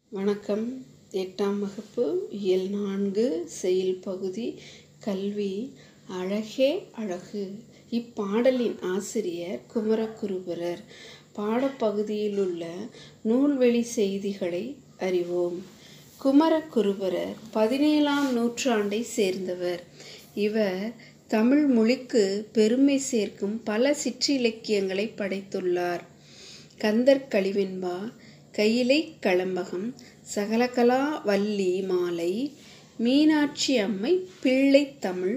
வணக்கம் எட்டாம் வகுப்பு இயல் நான்கு செயல் பகுதி கல்வி அழகே அழகு இப்பாடலின் ஆசிரியர் குமரகுருபரர் பாடப்பகுதியில் உள்ள நூல்வெளி செய்திகளை அறிவோம் குமரகுருபரர் பதினேழாம் நூற்றாண்டை சேர்ந்தவர் இவர் தமிழ் மொழிக்கு பெருமை சேர்க்கும் பல சிற்றிலக்கியங்களை படைத்துள்ளார் கந்தர் கழிவென்பா கையிலை களம்பகம் சகலகலா வள்ளி மாலை மீனாட்சி அம்மை பிள்ளைத்தமிழ்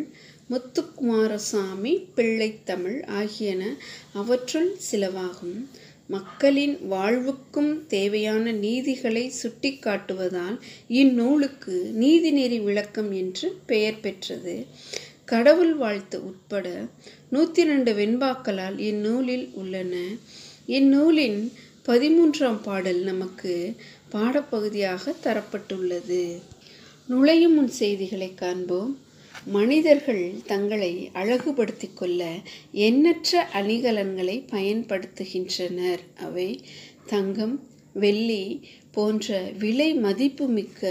முத்துக்குமாரசாமி பிள்ளைத்தமிழ் ஆகியன அவற்றுள் சிலவாகும் மக்களின் வாழ்வுக்கும் தேவையான நீதிகளை சுட்டிக்காட்டுவதால் இந்நூலுக்கு நீதிநெறி விளக்கம் என்று பெயர் பெற்றது கடவுள் வாழ்த்து உட்பட நூற்றி ரெண்டு வெண்பாக்களால் இந்நூலில் உள்ளன இந்நூலின் பதிமூன்றாம் பாடல் நமக்கு பாடப்பகுதியாக தரப்பட்டுள்ளது நுழையும் முன் செய்திகளை காண்போம் மனிதர்கள் தங்களை அழகுபடுத்திக் கொள்ள எண்ணற்ற அணிகலன்களை பயன்படுத்துகின்றனர் அவை தங்கம் வெள்ளி போன்ற விலை மதிப்புமிக்க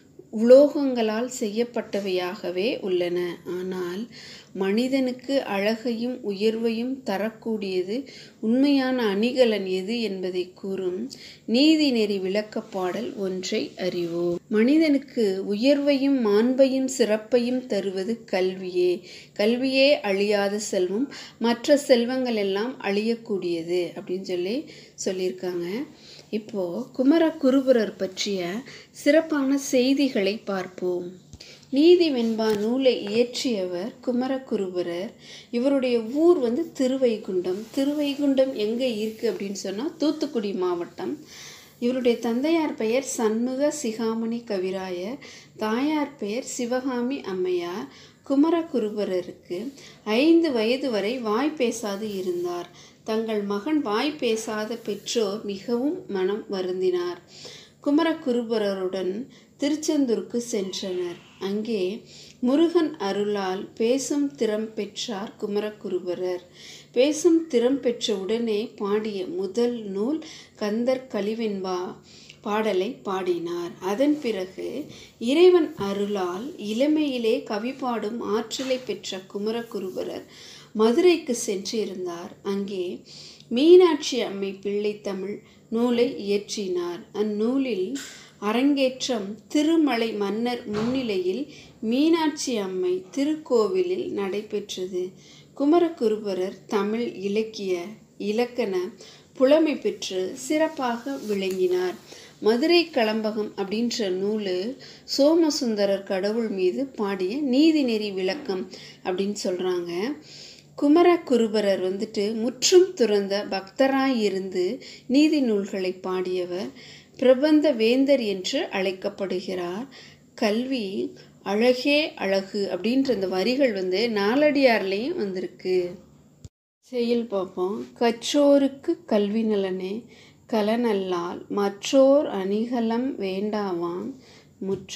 உலோகங்களால் செய்யப்பட்டவையாகவே உள்ளன ஆனால் மனிதனுக்கு அழகையும் உயர்வையும் தரக்கூடியது உண்மையான அணிகலன் எது என்பதை கூறும் நீதிநெறி விளக்கப்பாடல் ஒன்றை அறிவோம் மனிதனுக்கு உயர்வையும் மாண்பையும் சிறப்பையும் தருவது கல்வியே கல்வியே அழியாத செல்வம் மற்ற செல்வங்கள் எல்லாம் அழியக்கூடியது அப்படின்னு சொல்லி சொல்லியிருக்காங்க இப்போ குமர குருபரர் பற்றிய சிறப்பான செய்திகளை பார்ப்போம் நீதி வெண்பா நூலை இயற்றியவர் குமரகுருபரர் இவருடைய ஊர் வந்து திருவைகுண்டம் திருவைகுண்டம் எங்கே இருக்குது அப்படின்னு சொன்னால் தூத்துக்குடி மாவட்டம் இவருடைய தந்தையார் பெயர் சண்முக சிகாமணி கவிராயர் தாயார் பெயர் சிவகாமி அம்மையார் குமரகுருபரருக்கு ஐந்து வயது வரை வாய் பேசாது இருந்தார் தங்கள் மகன் வாய் பேசாத பெற்றோர் மிகவும் மனம் வருந்தினார் குமரகுருபரருடன் திருச்செந்தூருக்கு சென்றனர் அங்கே முருகன் அருளால் பேசும் திறம் பெற்றார் குமரகுருபரர் பேசும் திறம் பெற்ற உடனே பாடிய முதல் நூல் கந்தர் கழிவென்பா பாடலை பாடினார் அதன் பிறகு இறைவன் அருளால் இளமையிலே கவி பாடும் ஆற்றலை பெற்ற குமரகுருபரர் மதுரைக்கு சென்று இருந்தார் அங்கே மீனாட்சி அம்மை பிள்ளை தமிழ் நூலை இயற்றினார் அந்நூலில் அரங்கேற்றம் திருமலை மன்னர் முன்னிலையில் மீனாட்சி அம்மை திருக்கோவிலில் நடைபெற்றது குமரகுருபரர் தமிழ் இலக்கிய இலக்கண புலமை பெற்று சிறப்பாக விளங்கினார் மதுரை களம்பகம் அப்படின்ற நூலு சோமசுந்தரர் கடவுள் மீது பாடிய நீதிநெறி விளக்கம் அப்படின்னு சொல்கிறாங்க குமர குருபரர் வந்துட்டு முற்றும் துறந்த பக்தராய் இருந்து நீதி நூல்களை பாடியவர் பிரபந்த வேந்தர் என்று அழைக்கப்படுகிறார் கல்வி அழகே அழகு அப்படின்ற இந்த வரிகள் வந்து நாலடியார்லேயும் வந்திருக்கு செயல் பார்ப்போம் கற்றோருக்கு கல்வி நலனே கலனல்லால் மற்றோர் அணிகலம் வேண்டாவான் முற்ற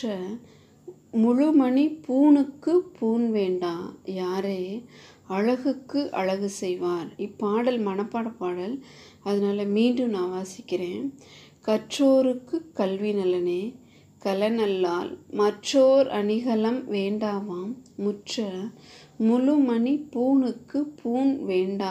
முழுமணி பூணுக்கு பூன் வேண்டா யாரே அழகுக்கு அழகு செய்வார் இப்பாடல் மனப்பாட பாடல் அதனால் மீண்டும் நான் வாசிக்கிறேன் கற்றோருக்கு கல்வி நலனே கலனல்லால் மற்றோர் அணிகலம் வேண்டாவாம் முற்ற முழுமணி பூணுக்கு பூன் வேண்டா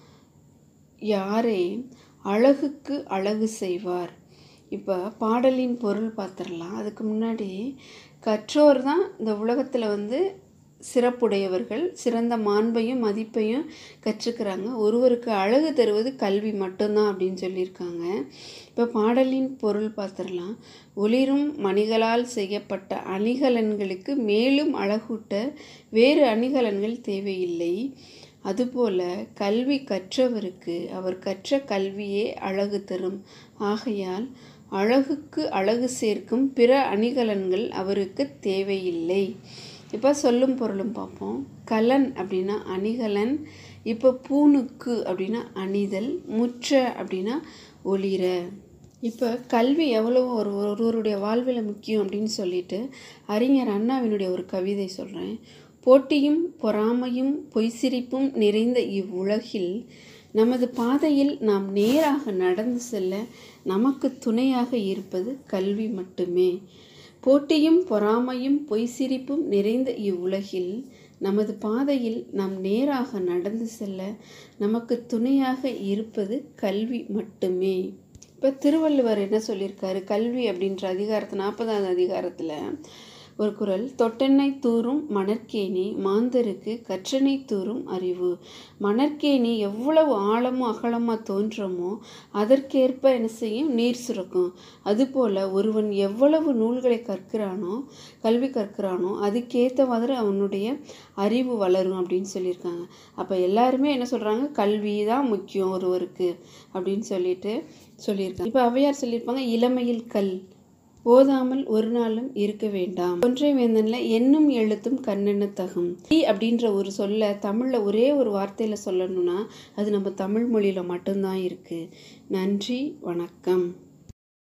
யாரே அழகுக்கு அழகு செய்வார் இப்போ பாடலின் பொருள் பார்த்துடலாம் அதுக்கு முன்னாடி கற்றோர் தான் இந்த உலகத்தில் வந்து சிறப்புடையவர்கள் சிறந்த மாண்பையும் மதிப்பையும் கற்றுக்கிறாங்க ஒருவருக்கு அழகு தருவது கல்வி மட்டும்தான் அப்படின்னு சொல்லியிருக்காங்க இப்போ பாடலின் பொருள் பார்த்துடலாம் ஒளிரும் மணிகளால் செய்யப்பட்ட அணிகலன்களுக்கு மேலும் அழகூட்ட வேறு அணிகலன்கள் தேவையில்லை அதுபோல கல்வி கற்றவருக்கு அவர் கற்ற கல்வியே அழகு தரும் ஆகையால் அழகுக்கு அழகு சேர்க்கும் பிற அணிகலன்கள் அவருக்கு தேவையில்லை இப்போ சொல்லும் பொருளும் பார்ப்போம் கலன் அப்படின்னா அணிகலன் இப்போ பூணுக்கு அப்படின்னா அணிதல் முற்ற அப்படின்னா ஒளிர இப்போ கல்வி எவ்வளோ ஒரு ஒருவருடைய வாழ்வில் முக்கியம் அப்படின்னு சொல்லிட்டு அறிஞர் அண்ணாவினுடைய ஒரு கவிதை சொல்கிறேன் போட்டியும் பொறாமையும் பொய்சிரிப்பும் நிறைந்த இவ்வுலகில் நமது பாதையில் நாம் நேராக நடந்து செல்ல நமக்கு துணையாக இருப்பது கல்வி மட்டுமே போட்டியும் பொறாமையும் பொய் சிரிப்பும் நிறைந்த இவ்வுலகில் நமது பாதையில் நாம் நேராக நடந்து செல்ல நமக்கு துணையாக இருப்பது கல்வி மட்டுமே இப்போ திருவள்ளுவர் என்ன சொல்லியிருக்காரு கல்வி அப்படின்ற அதிகாரத்து நாற்பதாவது அதிகாரத்தில் ஒரு குரல் தொட்டெண்ணை தூறும் மணற்கேணி மாந்தருக்கு கற்றனை தூறும் அறிவு மணற்கேணி எவ்வளவு ஆழமும் அகலமாக தோன்றமோ அதற்கேற்ப என்ன செய்யும் நீர் சுரக்கும் அதுபோல் ஒருவன் எவ்வளவு நூல்களை கற்கிறானோ கல்வி கற்கிறானோ அதுக்கேற்ற மாதிரி அவனுடைய அறிவு வளரும் அப்படின்னு சொல்லியிருக்காங்க அப்போ எல்லாருமே என்ன சொல்கிறாங்க கல்வி தான் முக்கியம் ஒருவருக்கு அப்படின்னு சொல்லிட்டு சொல்லியிருக்காங்க இப்போ அவையார் சொல்லியிருப்பாங்க இளமையில் கல் ஓதாமல் ஒரு நாளும் இருக்க வேண்டாம் ஒன்றை வேந்தன்ல எண்ணும் எழுத்தும் கண்ணெண்ண தகும் ஈ அப்படின்ற ஒரு சொல்ல தமிழில் ஒரே ஒரு வார்த்தையில் சொல்லணும்னா அது நம்ம தமிழ் மொழியில் மட்டும்தான் இருக்குது நன்றி வணக்கம்